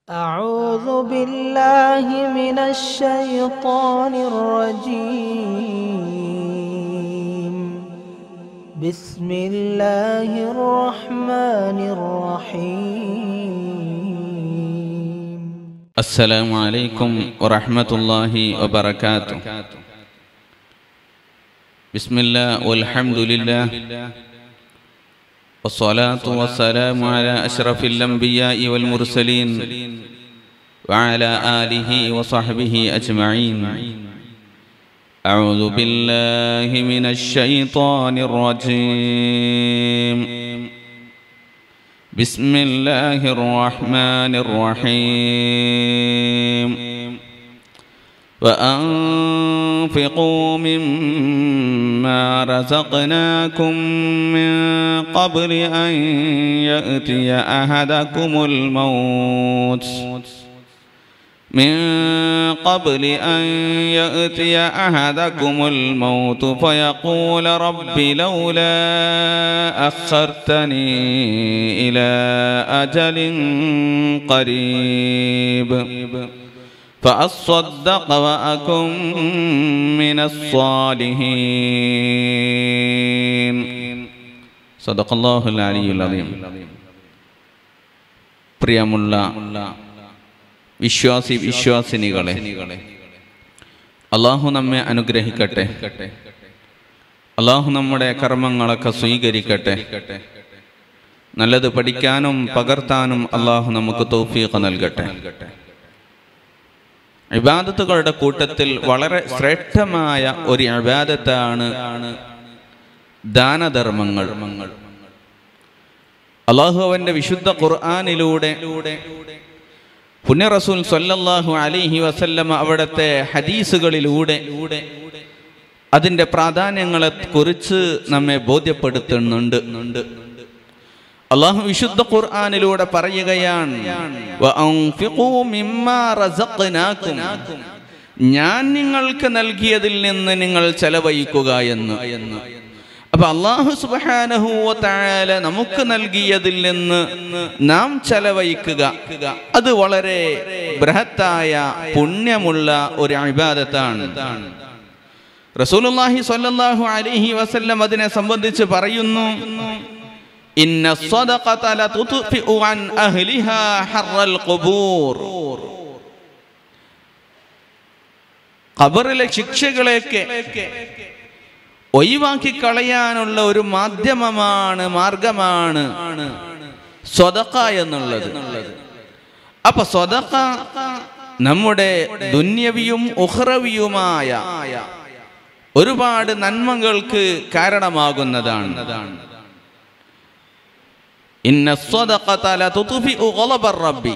أعوذ بالله من الشيطان الرجيم بسم الله الرحمن الرحيم السلام عليكم ورحمة الله وبركاته بسم الله والحمد لله والصلاة والسلام على أشرف الأنبياء والمرسلين وعلى آله وصحبه أجمعين أعوذ بالله من الشيطان الرجيم بسم الله الرحمن الرحيم وأنفقوا مما رزقناكم من قبل أن يأتي أحدكم الموت من قبل أن يأتي أحدكم الموت فيقول رب لولا أخرتني إلى أجل قريب فأصدق وأكن من الصالحين صدق الله العلي العظيم പ്രിയമുള്ള വിശ്വാസി വിശ്വാസിനികളെ അള്ളാഹു നമ്മെ അനുഗ്രഹിക്കട്ടെ അള്ളാഹു നമ്മുടെ കർമ്മങ്ങളൊക്കെ സ്വീകരിക്കട്ടെ നല്ലത് പഠിക്കാനും പകർത്താനും അള്ളാഹു നമുക്ക് തൗഫീഖ് നൽകട്ടെ ഇബാദത്തുകളുടെ കൂട്ടത്തിൽ വളരെ ശ്രേഷ്ഠമായ ഒരു ഇബാദത്താണ് ദാനധർമ്മങ്ങൾ അള്ളാഹു അവന്റെ വിശുദ്ധ ഖുർആാനിലൂടെ പുണ്യ റസൂൽ സല്ലല്ലാഹു അലൈഹി വസല്ലമ അവിടുത്തെ ഹദീസുകളിലൂടെ അതിന്റെ പ്രാധാന്യങ്ങളെ കുറിച്ച് നമ്മെ ബോധ്യപ്പെടുത്തുന്നുണ്ട് അള്ളാഹു വിശുദ്ധ ഖുർആാനിലൂടെ പറയുകയാണ് "വഅൻഫിഖൂ മിമ്മാ റസഖ്നാകും." ഞാൻ നിങ്ങൾക്ക് നൽകിയതിൽ നിന്ന് നിങ്ങൾ ചെലവഴിക്കുക എന്ന് അപ്പൊ അള്ളാഹു സുബ്ഹാനഹു വ തആല നമുക്ക് നൽകിയതിൽ നിന്ന് നാം ചെലവഴിക്കുക അത് വളരെ ബൃഹത്തായ പുണ്യമുള്ള ഒരു ഇബാദത്താണ് റസൂലുള്ളാഹി സ്വല്ലല്ലാഹു അലൈഹി വസല്ലം അതിനെ സംബന്ധിച്ച് പറയുന്നു ഇന്ന الصدقة لتطفئ عن أهلها حر القبور ഖബറിലെ ശിക്ഷകളെയൊക്കെ ഒഴിവാക്കി കളയാനുള്ള ഒരു മാധ്യമമാണ് മാർഗമാണ് സ്വതക്ക എന്നുള്ളത് അപ്പൊ സ്വതക്ക നമ്മുടെ ദുന്യവിയും ഉഹ്റവിയുമായ ഒരുപാട് നന്മകൾക്ക് കാരണമാകുന്നതാണ് ഇന്ന സ്വതഖത ലതുത്ഫിഉ ഗളബർ റബ്ബി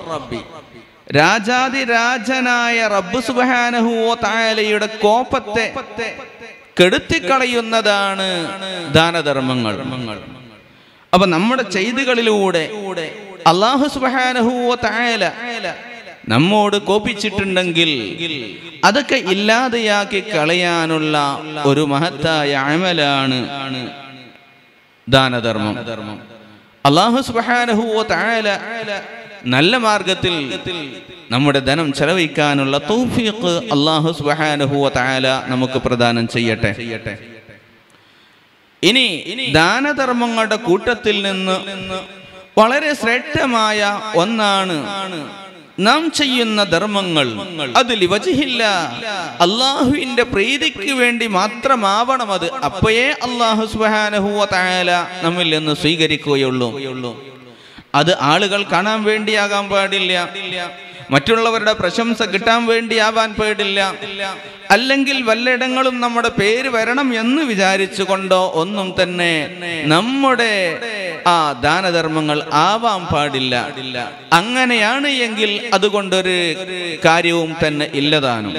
രാജാതിരാജനായ റബ്ബ് സുബ്ഹാനഹു വ തആലയുടെ കോപത്തെ കെടുത്തിക്കളയുന്നതാണ് ദാനധർമ്മങ്ങൾ അപ്പൊ നമ്മുടെ ചെയ്തുകളിലൂടെ അള്ളാഹു സുബ്ഹാനഹു വ തആല നമ്മോട് കോപിച്ചിട്ടുണ്ടെങ്കിൽ അതൊക്കെ ഇല്ലാതെയാക്കി കളയാനുള്ള ഒരു മഹത്തായ അമലാണ് ദാനധർമ്മം അള്ളാഹു സുബ്ഹാനഹു വ തആല നല്ല മാർഗത്തിൽ നമ്മുടെ ധനം ചെലവഴിക്കാനുള്ള തൗഫീഖ് അള്ളാഹു സുബ്ഹാനഹു വ തആല നമുക്ക് പ്രദാനം ചെയ്യട്ടെ ഇനി ദാനധർമ്മങ്ങളുടെ കൂട്ടത്തിൽ നിന്ന് വളരെ ശ്രേഷ്ഠമായ ഒന്നാണ് നാം ചെയ്യുന്ന ധർമ്മങ്ങൾ അതിൽ വജിഹില്ല അള്ളാഹുവിന്റെ പ്രീതിക്ക് വേണ്ടി മാത്രമാവണം അത് അപ്പോഴേ അള്ളാഹു സുബാനഹുവ തായാല നമ്മിൽ നിന്ന് സ്വീകരിക്കുകയുള്ളൂ അത് ആളുകൾ കാണാൻ വേണ്ടിയാകാൻ പാടില്ല മറ്റുള്ളവരുടെ പ്രശംസ കിട്ടാൻ വേണ്ടി ആവാൻ പാടില്ല അല്ലെങ്കിൽ വല്ലയിടങ്ങളും നമ്മുടെ പേര് വരണം എന്ന് വിചാരിച്ചുകൊണ്ടോ ഒന്നും തന്നെ നമ്മുടെ ആ ദാനധർമ്മങ്ങൾ ആവാൻ പാടില്ല അങ്ങനെയാണ് എങ്കിൽ അതുകൊണ്ടൊരു കാര്യവും തന്നെ ഇല്ലതാനും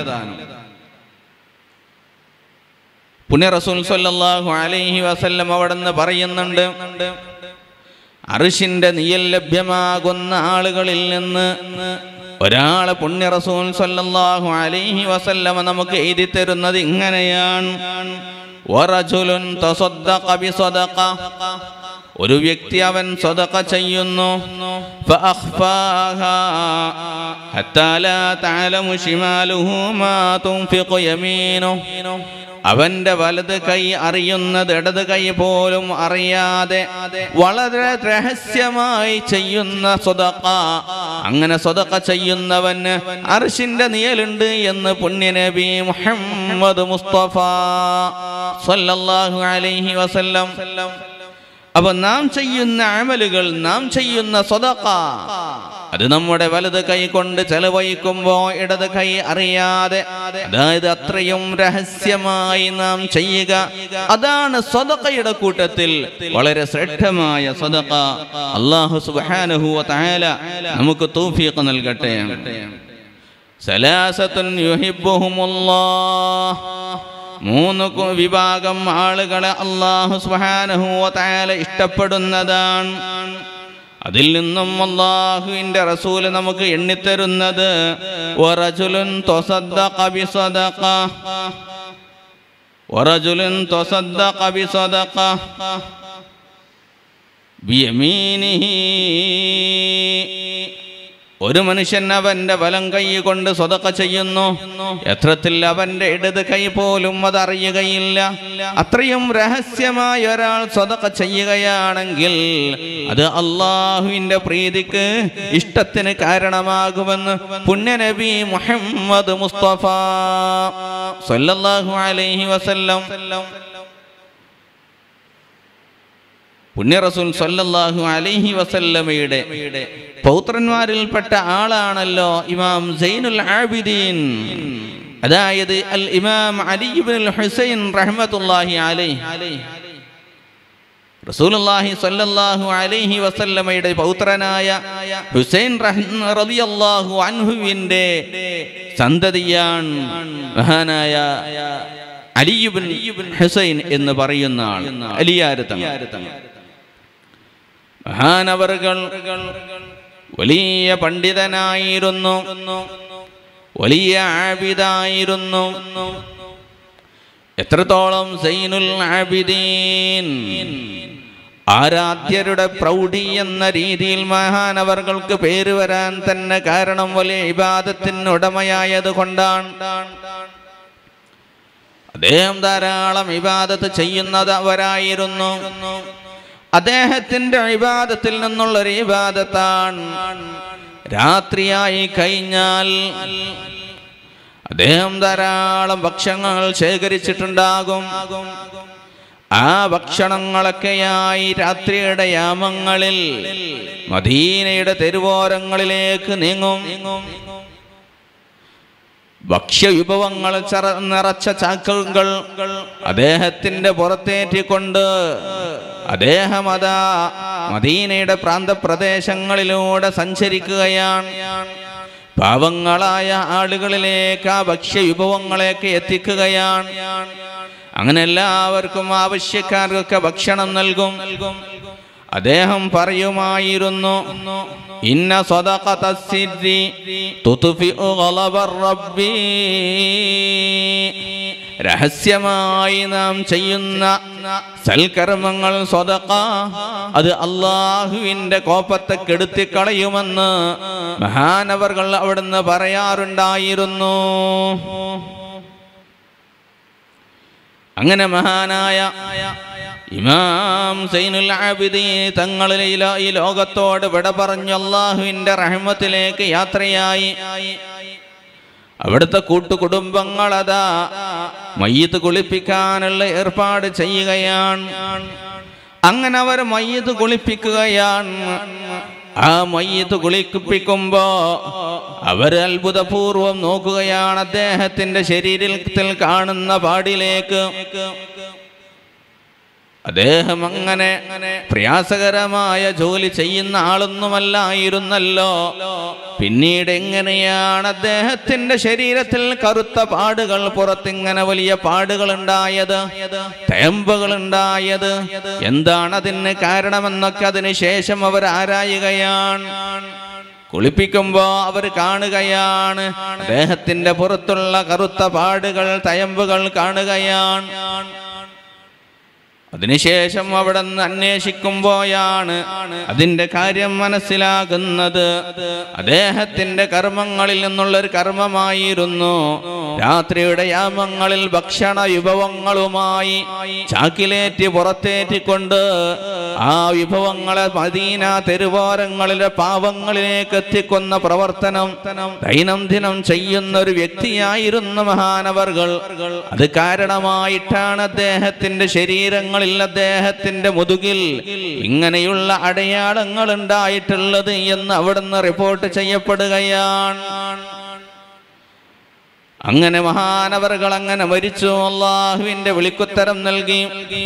പുണ്യ റസൂൽ സല്ലല്ലാഹു അലൈഹി വസല്ലം അവിടെന്ന് പറയുന്നുണ്ട് അറിഷിന്റെ നിയൽ ലഭ്യമാകുന്ന ആളുകളിൽ നിന്ന് ഒരാളെ പുണ്യ റസൂൽ സല്ലല്ലാഹു അലൈഹി വസല്ലമ നമുക്ക് എഴുതി തരുന്നത് ഇങ്ങനെയാണ് വറജുലുൻ തസദ്ദഖ ബിസദഖ ഒരു വ്യക്തി അവൻ സ്വതക്ക ചെയ്യുന്നു فأخفاها حتى لا تعلم شماله ما تنفق يمينه അവന്റെ വലത് കൈ അറിയുന്നത് ഇടത് കൈ പോലും അറിയാതെ വളരെ രഹസ്യമായി ചെയ്യുന്ന സ്വതക്ക അങ്ങനെ സ്വതക്ക ചെയ്യുന്നവന് അർഷിന്റെ നിയലുണ്ട് എന്ന് പുണ്യനബി മുഹമ്മദ് മുസ്തഫ സല്ലല്ലാഹു അലൈഹി വസല്ലം അപ്പൊ നാം ചെയ്യുന്ന അമലുകൾ നാം ചെയ്യുന്ന സ്വതക്ക അത് നമ്മുടെ വലത് കൈ കൊണ്ട് ചെലവഴിക്കുമ്പോ ഇടത് കൈ അറിയാതെ അതായത് അത്രയും രഹസ്യമായി നാം ചെയ്യുക അതാണ് സ്വതക്കയുടെ കൂട്ടത്തിൽ വളരെ ശ്രദ്ധമായ സ്വതക്ക അള്ളാഹു സുബ്ഹാനഹു വ തആല നമുക്ക് തൗഫീഖ് നൽകട്ടെ സലാസത്തുൻ യുഹിബ്ബുഹുമുല്ലാഹ് മൂന്ന് കു- വിഭാഗം ആളുകളെ അള്ളാഹു സുബ്ഹാനഹു വ തആല ഇഷ്ടപ്പെടുന്നതാണ് അതിൽ നിന്നും അള്ളാഹുവിന്റെ റസൂല് നമുക്ക് എണ്ണിത്തരുന്നത് വറജുലുൻ തൊസദ്ദഖ ബിസദഖ വറജുലുൻ തൊസദ്ദഖ ബിസദഖ ബിയമീനിഹി ഒരു മനുഷ്യൻ അവന്റെ വലം കൈ കൊണ്ട് സ്വതക്ക ചെയ്യുന്നു എത്രത്തിൽ അവന്റെ ഇടത് കൈ പോലും അതറിയുകയില്ല അത്രയും രഹസ്യമായ ഒരാൾ സ്വതക്ക ചെയ്യുകയാണെങ്കിൽ അത് അള്ളാഹുവിന്റെ പ്രീതിക്ക് ഇഷ്ടത്തിന് കാരണമാകുമെന്ന് പുണ്യനബി മുഹമ്മദ് മുസ്തഫ സല്ലല്ലാഹു അലൈഹി വസല്ലം പുണ്യ റസൂൽ സല്ലല്ലാഹു അലൈഹി വസല്ലമയുടെ പൗത്രന്മാരിൽപ്പെട്ട ആളാണല്ലോ ഇമാം സൈനുൽ ആബിദീൻ അതായത് അൽ ഇമാം അലി ഇബ്നുൽ ഹുസൈൻ റഹ്മത്തുള്ളാഹി അലൈഹി റസൂലുള്ളാഹി സ്വല്ലല്ലാഹു അലൈഹി വസല്ലമയുടെ പൗത്രനായ ഹുസൈൻ റഹ്- റളിയല്ലാഹു അൻഹുവിന്റെ സന്തതിയാൻ മഹാനായ അലിയുബിൻ ഹുസൈൻ എന്ന് പറയുന്ന ആൾ അലിയാര് തങ്ങൾ മഹാനവറുകൾ വലിയ പണ്ഡിതനായിരുന്നു വലിയ ആബിദായിരുന്നു എത്രത്തോളം സൈനുൽ ആബിദീൻ ആരാധ്യരുടെ പ്രൗഢി എന്ന രീതിയിൽ മഹാനവറുകൾക്ക് പേര് വരാൻ തന്നെ കാരണം വലിയ ഇബാദത്തിന് ഉടമയായത് കൊണ്ടാണ് അദ്ദേഹം ധാരാളം ഇബാദത്ത് ചെയ്യുന്നവരായിരുന്നു അദ്ദേഹത്തിന്റെ ഇബാദത്തിൽ നിന്നുള്ളൊരു ഇബാദത്താണ് രാത്രിയായി കഴിഞ്ഞാൽ അദ്ദേഹം ധാരാളം ഭക്ഷണങ്ങൾ ശേഖരിച്ചിട്ടുണ്ടാകും ആ ഭക്ഷണങ്ങളൊക്കെയായി രാത്രിയുടെ യാമങ്ങളിൽ മദീനയുടെ തെരുവോരങ്ങളിലേക്ക് നീങ്ങും ഭക്ഷ്യവിഭവങ്ങൾ ചറ നിറച്ച ചാക്കുകൾ അദ്ദേഹത്തിന്റെ പുറത്തേറ്റിക്കൊണ്ട് അദ്ദേഹം അതാ മദീനയുടെ പ്രാന്തപ്രദേശങ്ങളിലൂടെ സഞ്ചരിക്കുകയാണ് പാവങ്ങളായ ആളുകളിലേക്ക് ആ ഭക്ഷ്യവിഭവങ്ങളെയൊക്കെ എത്തിക്കുകയാണ് അങ്ങനെ എല്ലാവർക്കും ആവശ്യക്കാർക്കൊക്കെ ഭക്ഷണം നൽകും അദ്ദേഹം പറയുമായിരുന്നു ഇന്ന സ്വതഖത സിരി തുത്ഫിഉ ഗളബർ റബ്ബി രഹസ്യമായി നാം ചെയ്യുന്ന സൽക്കർമ്മങ്ങൾ സ്വതക്ക അത് അള്ളാഹുവിന്റെ കോപത്തെ കെടുത്തിക്കളയുമെന്ന് മഹാനവർകൾ അവിടുന്ന് പറയാറുണ്ടായിരുന്നു അങ്ങനെ മഹാനായ ഇമാം സൈനുൽ ആബിദി തങ്ങളിൽ ഈ ലോകത്തോട് വിട പറഞ്ഞു അള്ളാഹുവിന്റെ റഹ്മത്തിലേക്ക് യാത്രയായി അവിടുത്തെ കൂട്ടുകുടുംബങ്ങളതാ മയ്യത്ത് കുളിപ്പിക്കാനുള്ള ഏർപ്പാട് ചെയ്യുകയാണ് അങ്ങനെ അവർ മയ്യത്ത് കുളിപ്പിക്കുകയാണ് ആ മയ്യത്ത് കുളിപ്പിക്കുമ്പോ അവർ അത്ഭുതപൂർവം നോക്കുകയാണ് അദ്ദേഹത്തിന്റെ ശരീരത്തിൽ കാണുന്ന പാടിലേക്ക് അദ്ദേഹം അങ്ങനെ പ്രയാസകരമായ ജോലി ചെയ്യുന്ന ആളൊന്നുമല്ലായിരുന്നല്ലോ പിന്നീട് എങ്ങനെയാണ് അദ്ദേഹത്തിന്റെ ശരീരത്തിൽ കറുത്ത പാടുകൾ പുറത്തിങ്ങനെ വലിയ പാടുകൾ ഉണ്ടായത് തേമ്പുകൾ ഉണ്ടായത് എന്താണ് അതിന് കാരണമെന്നൊക്കെ അതിന് ശേഷം അവർ ആരായുകയാണ് കുളിപ്പിക്കുമ്പോ അവർ കാണുകയാണ് അദ്ദേഹത്തിന്റെ പുറത്തുള്ള കറുത്ത പാടുകൾ തയമ്പുകൾ കാണുകയാണ് അതിനുശേഷം അവിടെ നിന്ന് അന്വേഷിക്കുമ്പോഴാണ് അതിന്റെ കാര്യം മനസ്സിലാകുന്നത് അദ്ദേഹത്തിന്റെ കർമ്മങ്ങളിൽ നിന്നുള്ളൊരു കർമ്മമായിരുന്നു രാത്രിയുടെ യാമങ്ങളിൽ ഭക്ഷണ വിഭവങ്ങളുമായി ചാക്കിലേറ്റി പുറത്തേറ്റിക്കൊണ്ട് ആ വിഭവങ്ങളെ മദീന തെരുവോരങ്ങളിലെ പാവങ്ങളിലേക്ക് എത്തിക്കുന്ന പ്രവർത്തനം ദൈനംദിനം ചെയ്യുന്ന ഒരു വ്യക്തിയായിരുന്നു മഹാനവർകൾ അത് കാരണമായിട്ടാണ് അദ്ദേഹത്തിന്റെ ശരീരങ്ങളിൽ അദ്ദേഹത്തിന്റെ മുതുകിൽ ഇങ്ങനെയുള്ള അടയാളങ്ങൾ ഉണ്ടായിട്ടുള്ളത് എന്ന് അവിടുന്ന് റിപ്പോർട്ട് ചെയ്യപ്പെടുകയാണ് അങ്ങനെ മഹാനവറുകൾ അങ്ങനെ മരിച്ചു അള്ളാഹുവിന്റെ വിളിക്കുത്തരം നൽകി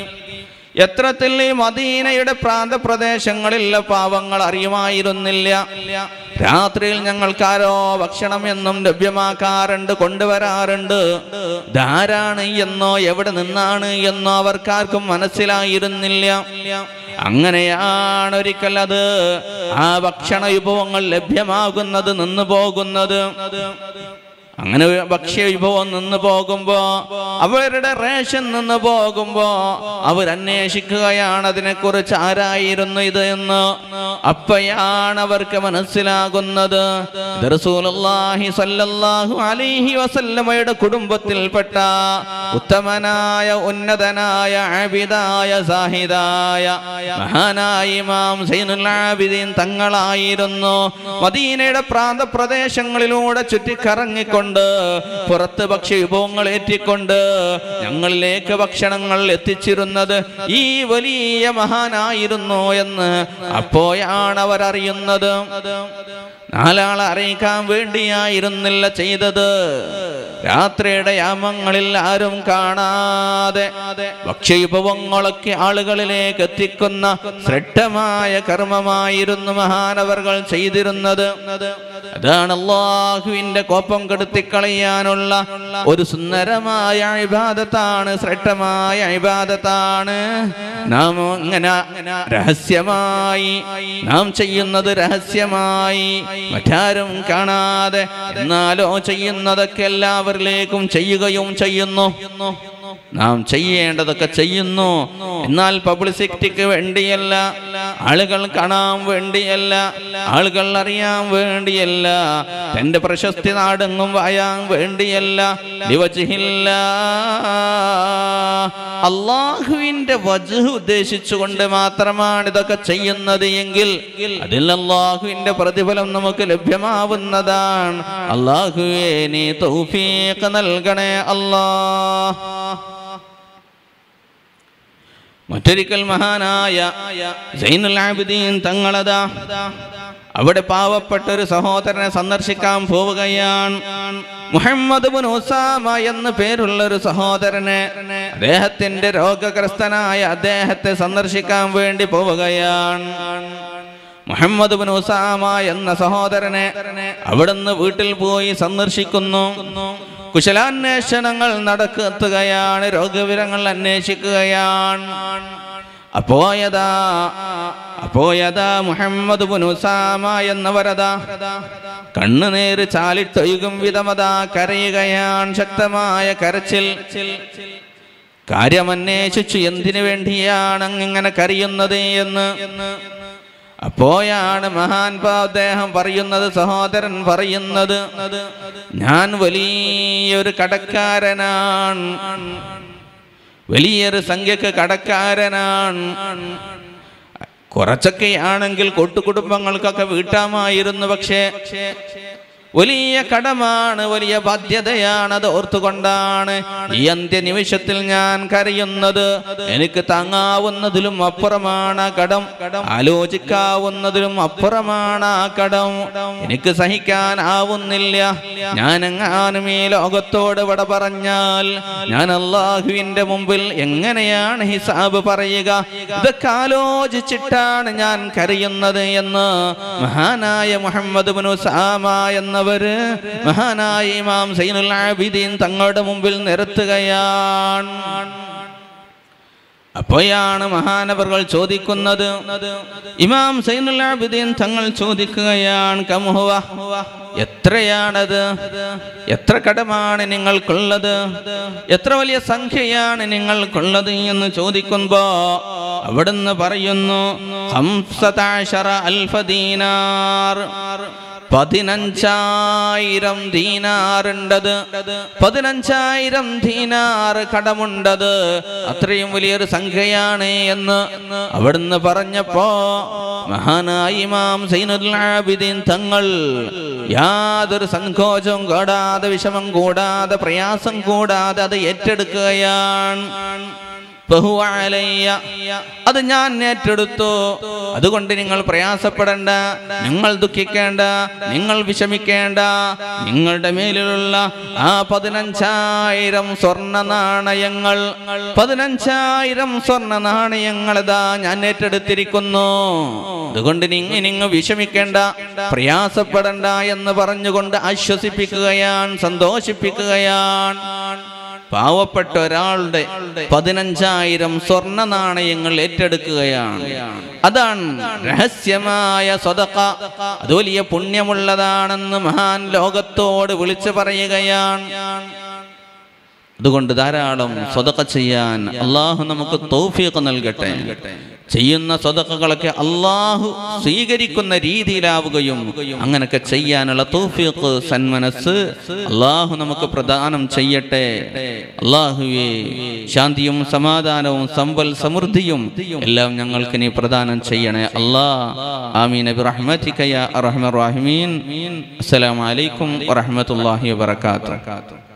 എത്രത്തിൽ ഈ മദീനയുടെ പ്രാന്തപ്രദേശങ്ങളിലെ പാവങ്ങൾ അറിയുമായിരുന്നില്ല രാത്രിയിൽ ഞങ്ങൾക്കാരോ ഭക്ഷണം എന്നും ലഭ്യമാക്കാറുണ്ട് കൊണ്ടുവരാറുണ്ട് ധാരാണ് എന്നോ എവിടെ നിന്നാണ് എന്നോ അവർക്കാർക്കും മനസ്സിലായിരുന്നില്ല അങ്ങനെയാണ് ഒരിക്കൽ അത് ആ ഭക്ഷണ വിഭവങ്ങൾ ലഭ്യമാകുന്നത് നിന്നു പോകുന്നത് അങ്ങനെ ഒരു ഭക്ഷ്യ വിഭവം നിന്ന് പോകുമ്പോ അവരുടെ റേഷൻ നിന്ന് പോകുമ്പോ അവരന്വേഷിക്കുകയാണ് അതിനെക്കുറിച്ച് ആരായിരുന്നു ഇത് എന്ന് അപ്പയാണ് അവർക്ക് മനസ്സിലാകുന്നത് ഇത് റസൂലുള്ളാഹി സ്വല്ലല്ലാഹു അലൈഹി വസല്ലമയുടെ കുടുംബത്തിൽപ്പെട്ട ഉത്തമനായ ഉന്നതനായ ആബിദായ സാഹിദായ മഹാനായ ഇമാം സൈനുൽ ആബിദീൻ തങ്ങളായിരുന്നു മദീനയുടെ പ്രാന്തപ്രദേശങ്ങളിലൂടെ ചുറ്റിക്കറങ്ങിക്കൊണ്ട് പുറത്ത് ഭക്ഷ്യ വിഭവങ്ങൾ ഏറ്റിക്കൊണ്ട് ഞങ്ങളിലേക്ക് ഭക്ഷണങ്ങൾ എത്തിച്ചിരുന്നത് ഈ വലിയ മഹാനായിരുന്നു എന്ന് അപ്പോഴാണ് അവർ അറിയുന്നത് നാലാളെ അറിയിക്കാൻ വേണ്ടിയായിരുന്നില്ല ചെയ്തത് രാത്രിയുടെ യാമങ്ങളിൽ ആരും കാണാതെ ഭക്ഷ്യവിഭവങ്ങളൊക്കെ ആളുകളിലേക്ക് എത്തിക്കുന്ന ശ്രദ്ധമായ കർമ്മമായിരുന്നു മഹാനവർകൾ ചെയ്തിരുന്നത് അതാണ് അള്ളാഹുവിന്റെ കോപ്പം കെടുത്തിക്കളയാനുള്ള ഒരു സുന്ദരമായ ഇബാദത്താണ് ശ്രദ്ധമായ ഇബാദത്താണ് നാം ഇങ്ങനെ രഹസ്യമായി നാം ചെയ്യുന്നത് രഹസ്യമായി മറ്റാരും കാണാതെ എന്നാലോ ചെയ്യുന്നതൊക്കെ എല്ലാവരിലേക്കും ചെയ്യുകയും ചെയ്യുന്നു നാം ചെയ്യേണ്ടതൊക്കെ ചെയ്യുന്നു എന്നാൽ പബ്ലിസിറ്റിക്ക് വേണ്ടിയല്ല ആളുകൾ കാണാൻ വേണ്ടിയല്ല ആളുകൾ അറിയാൻ വേണ്ടിയല്ല തന്റെ പ്രശസ്തി നാടെങ്ങും വായാൻ വേണ്ടിയല്ല ദിവചില്ല അള്ളാഹുവിന്റെ വജ് ഉദ്ദേശിച്ചുകൊണ്ട് മാത്രമാണ് ഇതൊക്കെ ചെയ്യുന്നത് എങ്കിൽ അതിൽ അള്ളാഹുവിന്റെ പ്രതിഫലം നമുക്ക് ലഭ്യമാവുന്നതാണ് അള്ളാഹുവേ നീ തൗഫീഖ് നൽകണേ അല്ലാ മറ്റൊരിക്കൽ മഹാനായ സൈനുൽ ആബിദീൻ തങ്ങളതാ അവിടെ പാവപ്പെട്ട ഒരു സഹോദരനെ സന്ദർശിക്കാൻ പോവുകയാണ് മുഹമ്മദ് ബിൻ ഉസാമ എന്ന് പേരുള്ള ഒരു സഹോദരനെ അദ്ദേഹത്തിന്റെ രോഗഗ്രസ്തനായ അദ്ദേഹത്തെ സന്ദർശിക്കാൻ വേണ്ടി പോവുകയാണ് മുഹമ്മദ് ബിൻ ഉസാമ എന്ന സഹോദരനെ അവിടുന്ന് വീട്ടിൽ പോയി സന്ദർശിക്കുന്നു കുശലാന്വേഷണങ്ങൾ നടത്തുകയാണ് രോഗവിവരങ്ങൾ അന്വേഷിക്കുകയാണ് അപ്പോയതാ അപ്പോയതാ മുഹമ്മദ് ബിൻ ഉസാമ എന്നവരതാ കണ്ണുനീര് ചാലിട്ടൊഴുകും വിധമതാ കരയുകയാണ് ശക്തമായ കരച്ചിൽ കാര്യമന്വേഷിച്ചു എന്തിനു വേണ്ടിയാണ് അങ്ങിങ്ങനെ കരയുന്നത് എന്ന് അപ്പോഴാണ് മഹാൻ അദ്ദേഹം പറയുന്നത് സഹോദരൻ പറയുന്നത് ഞാൻ വലിയൊരു കടക്കാരനാണ് വലിയൊരു സംഖ്യക്ക് കടക്കാരനാണ് കുറച്ചൊക്കെ ആണെങ്കിൽ കൊട്ടുകുടുംബങ്ങൾക്കൊക്കെ വീട്ടാമായിരുന്നു പക്ഷേ വലിയ കടമാണ് വലിയ ബാധ്യതയാണ് അത് ഓർത്തുകൊണ്ടാണ് ഈ അന്ത്യനിമിഷത്തിൽ ഞാൻ കരയുന്നത് എനിക്ക് താങ്ങാവുന്നതിലും അപ്പുറമാണ് ആ കടം ആലോചിക്കാവുന്നതിലും അപ്പുറമാണ് ആ കടം എനിക്ക് സഹിക്കാൻ ആവുന്നില്ല ഞാൻ എങ്ങാനും ഈ ലോകത്തോട് വിട പറഞ്ഞാൽ ഞാൻ അള്ളാഹുവിന്റെ മുമ്പിൽ എങ്ങനെയാണ് ഹിസാബ് പറയുക ഇതൊക്കെ ആലോചിച്ചിട്ടാണ് ഞാൻ കരയുന്നത് എന്ന് മഹാനായ മുഹമ്മദ് ബിനു സാമ എന്നവര് മഹാനായ ഇമാം സൈനുൽ ആബിദീൻ തങ്ങളുടെ മുമ്പിൽ നിരത്തുകയാണ് അപ്പോഴാണ് മഹാനവറുകൾ ചോദിക്കുന്നത് ഇമാം സൈനുൽ ആബിദീൻ തങ്ങൾ ചോദിക്കുകയാണ് കമുഹുവ എത്രയാണത് എത്ര കടമാണ് നിങ്ങൾക്കുള്ളത് എത്ര വലിയ സംഖ്യയാണ് നിങ്ങൾക്കുള്ളത് എന്ന് ചോദിക്കുമ്പോ അവിടുന്ന് പറയുന്നു ഹംസതാശറ അൽഫ ദീനാർ പതിനഞ്ചായിരം ദീനാറുണ്ടത് പതിനഞ്ചായിരം ദീനാർ കടമുണ്ടത് അത്രയും വലിയൊരു സംഖ്യയാണ് എന്ന് അവിടുന്ന് പറഞ്ഞപ്പോ മഹാനായ ഇമാം സൈനുൽ ആബിദീൻ തങ്ങൾ യാതൊരു സങ്കോചവും കൂടാതെ വിഷമം കൂടാതെ പ്രയാസം കൂടാതെ അത് ഏറ്റെടുക്കുകയാണ് ബഹുവ അലയ്യ. അത് ഞാൻ ഏറ്റെടുത്തു അതുകൊണ്ട് നിങ്ങൾ പ്രയാസപ്പെടേണ്ട നിങ്ങൾ ദുഃഖിക്കേണ്ട നിങ്ങൾ വിഷമിക്കേണ്ട നിങ്ങളുടെ മേലിലുള്ള ആ പതിനഞ്ചായിരം സ്വർണ്ണ നാണയങ്ങൾ പതിനഞ്ചായിരം സ്വർണ്ണ നാണയങ്ങൾ ഇതാ ഞാൻ ഏറ്റെടുത്തിരിക്കുന്നു അതുകൊണ്ട് നിങ്ങ നിങ്ങൾ വിഷമിക്കേണ്ട പ്രയാസപ്പെടണ്ട എന്ന് പറഞ്ഞുകൊണ്ട് ആശ്വസിപ്പിക്കുകയാണ് സന്തോഷിപ്പിക്കുകയാണ് പാവപ്പെട്ട ഒരാളുടെ പതിനഞ്ചായിരം സ്വർണ്ണ നാണയങ്ങൾ ഏറ്റെടുക്കുകയാണ് അതാണ് രഹസ്യമായ സ്വതക്ക അത് വലിയ പുണ്യമുള്ളതാണെന്ന് മഹാൻ ലോകത്തോട് വിളിച്ചു പറയുകയാണ് അതുകൊണ്ട് ധാരാളം സ്വതക്ക ചെയ്യാൻ അള്ളാഹു നമുക്ക് തൗഫീഖ് നൽകട്ടെ ചെയ്യുന്ന സ്വതക്കകളൊക്കെ അള്ളാഹു സ്വീകരിക്കുന്ന രീതിയിലാവുകയും അങ്ങനൊക്കെ ചെയ്യാനുള്ള തൗഫീഖ് സന്മനസ് അള്ളാഹു നമുക്ക് പ്രദാനം ചെയ്യട്ടെ അള്ളാഹുവെ ശാന്തിയും സമാധാനവും സമ്പൽ സമൃദ്ധിയും എല്ലാം ഞങ്ങൾക്ക് നീ പ്രദാനം ചെയ്യണേ അല്ലാ ആമീൻ ബിറഹ്മതിക യാ അർഹമർ റഹീമീൻ അസ്സലാമു അലൈക്കും വറഹ്മത്തുള്ളാഹി വബറകാതുഹു